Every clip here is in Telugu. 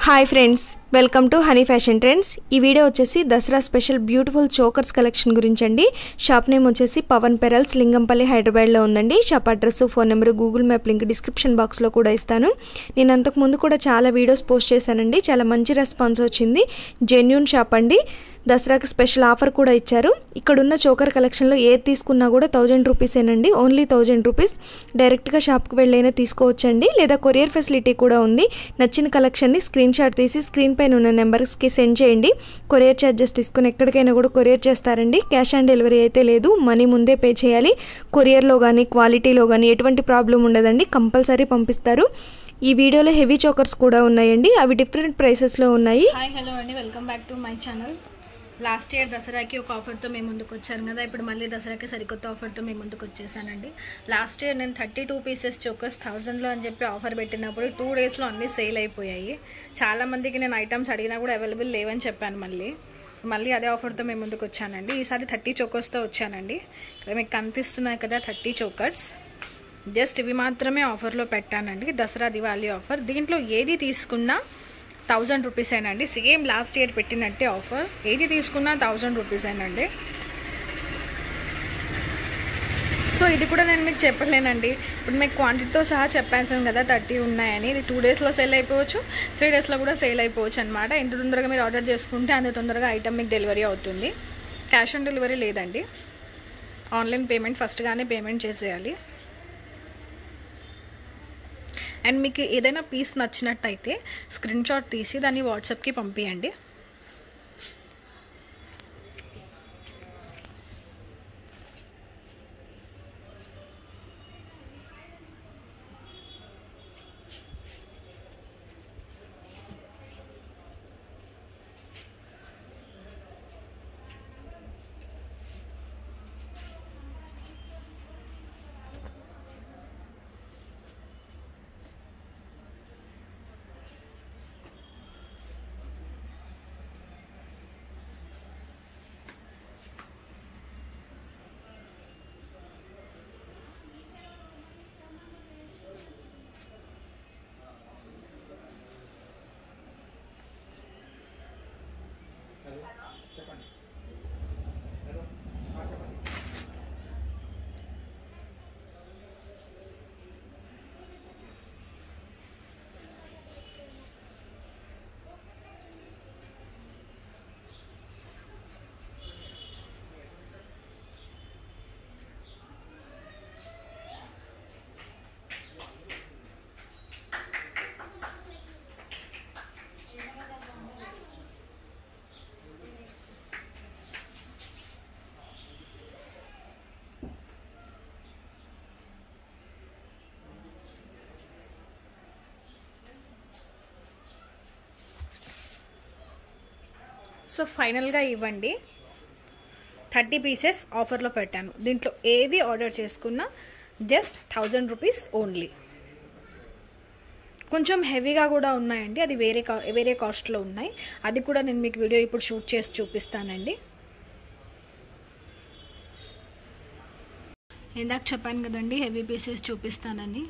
hi friends welcome to honey fashion trends ఈ వీడియో వచ్చేసి Dasara special beautiful chokers collection గురించి అండి షాప్ నేమ్ వచ్చేసి పవన్ పెరల్స్ లింగంపల్లి హైదరాబాద్లో ఉందండి shop address phone number Google map link description బాక్స్లో కూడా ఇస్తాను నేను అంతకు ముందు కూడా చాలా వీడియోస్ పోస్ట్ చేశానండి చాలా మంచి రెస్పాన్స్ వచ్చింది జెన్యున్ షాప్ అండి దసరాకి స్పెషల్ ఆఫర్ కూడా ఇచ్చారు ఇక్కడున్న చోకర్ కలెక్షన్లో ఏది తీసుకున్నా కూడా థౌజండ్ రూపీసేనండి ఓన్లీ థౌజండ్ రూపీస్ డైరెక్ట్గా షాప్కి వెళ్ళైనా తీసుకోవచ్చండి లేదా కొరియర్ ఫెసిలిటీ కూడా ఉంది నచ్చిన కలెక్షన్ని స్క్రీన్ షాట్ తీసి స్క్రీన్ పైన ఉన్న నెంబర్స్కి సెండ్ చేయండి కొరియర్ ఛార్జెస్ తీసుకుని ఎక్కడికైనా కూడా కొరియర్ చేస్తారండి క్యాష్ ఆన్ డెలివరీ అయితే లేదు మనీ ముందే పే చేయాలి కొరియర్లో కానీ క్వాలిటీలో కానీ ఎటువంటి ప్రాబ్లం ఉండదండి కంపల్సరీ పంపిస్తారు ఈ వీడియోలో హెవీ చోకర్స్ కూడా ఉన్నాయండి అవి డిఫరెంట్ ప్రైసెస్లో ఉన్నాయి హాయ్ హలో అండి welcome back to my channel last year దసరాకి ఒక ఆఫర్తో మేము ముందుకు వచ్చాను కదా ఇప్పుడు మళ్ళీ దసరాకి సరికొత్త ఆఫర్తో మేము ముందుకు వచ్చేసానండి లాస్ట్ ఇయర్ నేను థర్టీ టూ పీసెస్ చోకర్స్ థౌజండ్లో అని చెప్పి ఆఫర్ పెట్టినప్పుడు టూ డేస్లో అన్నీ సేల్ అయిపోయాయి చాలామందికి నేను ఐటమ్స్ అడిగినా కూడా అవైలబుల్ లేవని చెప్పాను మళ్ళీ మళ్ళీ అదే ఆఫర్తో మేము ముందుకు వచ్చానండి ఈసారి థర్టీ చోకర్స్తో వచ్చానండి ఇక్కడ మీకు కనిపిస్తున్నాయి కదా థర్టీ చోకర్స్ జస్ట్ ఇవి మాత్రమే ఆఫర్లో పెట్టానండి దసరా దివాళీ ఆఫర్ దీంట్లో ఏది తీసుకున్నా థౌజండ్ రూపీస్ అయినండి సేమ్ లాస్ట్ ఇయర్ పెట్టినట్టే ఆఫర్ ఏది తీసుకున్నా థౌజండ్ రూపీస్ అయినండి సో ఇది కూడా నేను మీకు చెప్పలేనండి ఇప్పుడు మీకు క్వాంటిటీతో సహా చెప్పాను కదా థర్టీ ఉన్నాయని ఇది టూ డేస్లో సేల్ అయిపోవచ్చు త్రీ డేస్లో కూడా సేల్ అయిపోవచ్చు అనమాట ఎంత తొందరగా మీరు ఆర్డర్ చేసుకుంటే అంత తొందరగా ఐటమ్ మీకు డెలివరీ అవుతుంది క్యాష్ ఆన్ డెలివరీ లేదండి ఆన్లైన్ పేమెంట్ ఫస్ట్గానే పేమెంట్ చేసేయాలి అండ్ మీకు ఏదైనా పీస్ నచ్చినట్టయితే స్క్రీన్ షాట్ తీసి దాన్ని వాట్సాప్కి పంపించండి సో ఫైనల్గా ఇవ్వండి థర్టీ పీసెస్ ఆఫర్లో పెట్టాను దీంట్లో ఏది ఆర్డర్ చేసుకున్నా జస్ట్ థౌజండ్ రూపీస్ ఓన్లీ కొంచెం హెవీగా కూడా ఉన్నాయండి అది వేరే కా వేరే కాస్ట్లో ఉన్నాయి అది కూడా నేను మీకు వీడియో ఇప్పుడు షూట్ చేసి చూపిస్తానండి ఇందాక చెప్పాను కదండి హెవీ పీసెస్ చూపిస్తానని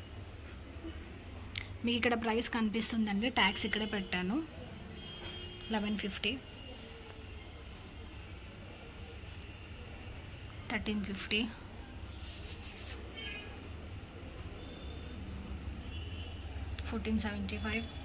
మీకు ఇక్కడ ప్రైస్ కనిపిస్తుందండి ట్యాక్స్ ఇక్కడే పెట్టాను eleven fifty thirteen fifty fourteen seventy five